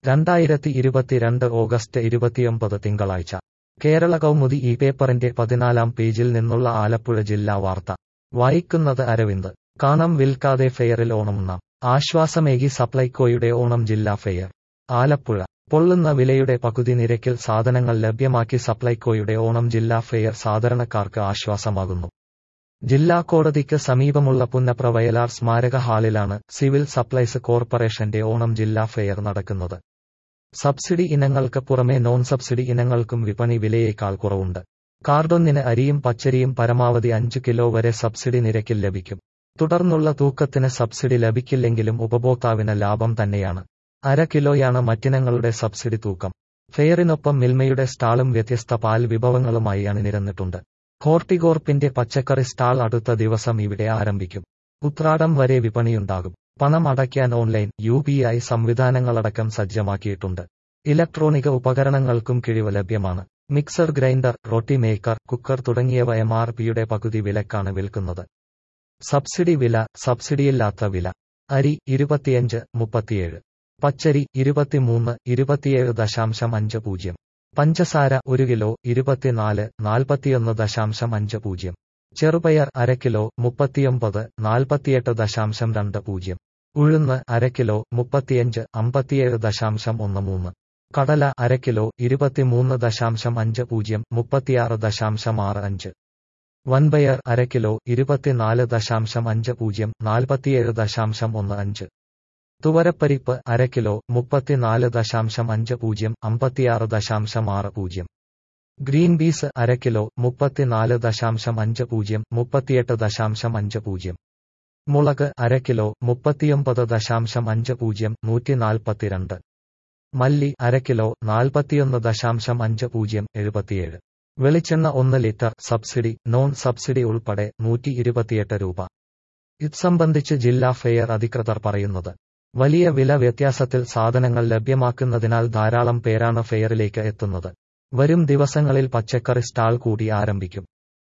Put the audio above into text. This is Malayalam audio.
രണ്ടായിരത്തി ഇരുപത്തിരണ്ട് ഓഗസ്റ്റ് ഇരുപത്തിയൊമ്പത് തിങ്കളാഴ്ച കേരള കൗമുദി ഈ പേപ്പറിന്റെ പതിനാലാം പേജിൽ നിന്നുള്ള ആലപ്പുഴ ജില്ലാ വാർത്ത വായിക്കുന്നത് അരവിന്ദ് കാണം വിൽക്കാതെ ഫെയറിൽ ഓണമുണ്ണാം ആശ്വാസമേകി സപ്ലൈകോയുടെ ഓണം ജില്ലാ ഫെയർ ആലപ്പുഴ പൊള്ളുന്ന വിലയുടെ പകുതി നിരക്കിൽ സാധനങ്ങൾ ലഭ്യമാക്കി സപ്ലൈകോയുടെ ഓണം ജില്ലാ ഫെയർ സാധാരണക്കാർക്ക് ആശ്വാസമാകുന്നു ജില്ലാ കോടതിക്ക് സമീപമുള്ള പുന്നപ്ര വയലാർ സ്മാരക ഹാളിലാണ് സിവിൽ സപ്ലൈസ് കോർപ്പറേഷന്റെ ഓണം ജില്ലാ ഫെയർ നടക്കുന്നത് സബ്സിഡി ഇനങ്ങൾക്ക് പുറമെ നോൺ സബ്സിഡി ഇനങ്ങൾക്കും വിപണി വിലയേക്കാൾ കുറവുണ്ട് കാർഡൊന്നിന് അരിയും പച്ചരിയും പരമാവധി അഞ്ച് കിലോ വരെ സബ്സിഡി നിരക്കിൽ ലഭിക്കും തുടർന്നുള്ള തൂക്കത്തിന് സബ്സിഡി ലഭിക്കില്ലെങ്കിലും ഉപഭോക്താവിന് ലാഭം തന്നെയാണ് അര കിലോയാണ് മറ്റിനങ്ങളുടെ സബ്സിഡി തൂക്കം ഫെയറിനൊപ്പം മിൽമയുടെ സ്റ്റാളും വ്യത്യസ്ത പാൽ വിഭവങ്ങളുമായി അണിനിരന്നിട്ടുണ്ട് ഹോർട്ടികോർപ്പിന്റെ പച്ചക്കറി സ്റ്റാൾ അടുത്ത ദിവസം ഇവിടെ ആരംഭിക്കും ഉത്രാടം വരെ വിപണിയുണ്ടാകും പണം അടയ്ക്കാൻ ഓൺലൈൻ യു പി ഐ സംവിധാനങ്ങളടക്കം സജ്ജമാക്കിയിട്ടുണ്ട് ഇലക്ട്രോണിക ഉപകരണങ്ങൾക്കും കിഴിവ് ലഭ്യമാണ് മിക്സർ ഗ്രൈൻഡർ റൊട്ടി മേക്കർ കുക്കർ തുടങ്ങിയവ എം ആർ പിയുടെ പകുതി വിലക്കാണ് വിൽക്കുന്നത് സബ്സിഡി വില സബ്സിഡിയില്ലാത്ത വില അരി ഇരുപത്തിയഞ്ച് മുപ്പത്തിയേഴ് പച്ചരി ഇരുപത്തിമൂന്ന് ഇരുപത്തിയേഴ് ദശാംശം അഞ്ച് പൂജ്യം പഞ്ചസാര ഒരു കിലോ ഇരുപത്തിനാല് നാൽപ്പത്തിയൊന്ന് ദശാംശം അഞ്ച് പൂജ്യം ചെറുപയർ അര കിലോ മുപ്പത്തിയൊമ്പത് നാൽപ്പത്തിയെട്ട് ദശാംശം രണ്ട് പൂജ്യം ഉഴുന്ന് അര കിലോ മുപ്പത്തിയഞ്ച് അമ്പത്തിയേഴ് ദശാംശം ഒന്ന് മൂന്ന് കടല അര കിലോ ഇരുപത്തിമൂന്ന് ദശാംശം അഞ്ച് പൂജ്യം മുപ്പത്തിയാറ് ദശാംശം ആറ് അഞ്ച് വൻപയർ അര കിലോ ഇരുപത്തിനാല് ദശാംശം അഞ്ച് പൂജ്യം നാൽപ്പത്തിയേഴ് ദശാംശം ഒന്ന് അഞ്ച് തുവരപ്പരിപ്പ് അര കിലോ മുപ്പത്തിനാല് ദശാംശം അഞ്ച് പൂജ്യം അമ്പത്തിയാറ് ദശാംശം ആറ് പൂജ്യം ഗ്രീൻ പീസ് അര കിലോ മുപ്പത്തിനാല് ദശാംശം അഞ്ച് പൂജ്യം മുപ്പത്തിയെട്ട് ദശാംശം അഞ്ച് പൂജ്യം മുളക് അര കിലോ മുപ്പത്തിയൊമ്പത് ദശാംശം അഞ്ച് പൂജ്യം നൂറ്റി നാൽപ്പത്തിരണ്ട് മല്ലി അര കിലോ നാൽപ്പത്തിയൊന്ന് ദശാംശം അഞ്ച് പൂജ്യം എഴുപത്തിയേഴ് വെളിച്ചെണ്ണ ഒന്ന് ലിറ്റർ സബ്സിഡി നോൺ സബ്സിഡി ഉൾപ്പെടെ നൂറ്റി ഇരുപത്തിയെട്ട് രൂപ ഇത് സംബന്ധിച്ച് ജില്ലാ ഫെയർ അധികൃതർ പറയുന്നത് വലിയ വില വ്യത്യാസത്തിൽ സാധനങ്ങൾ ലഭ്യമാക്കുന്നതിനാൽ ധാരാളം പേരാണ് ഫെയറിലേക്ക് എത്തുന്നത് വരും ദിവസങ്ങളിൽ പച്ചക്കറി സ്റ്റാൾ കൂടി ആരംഭിക്കും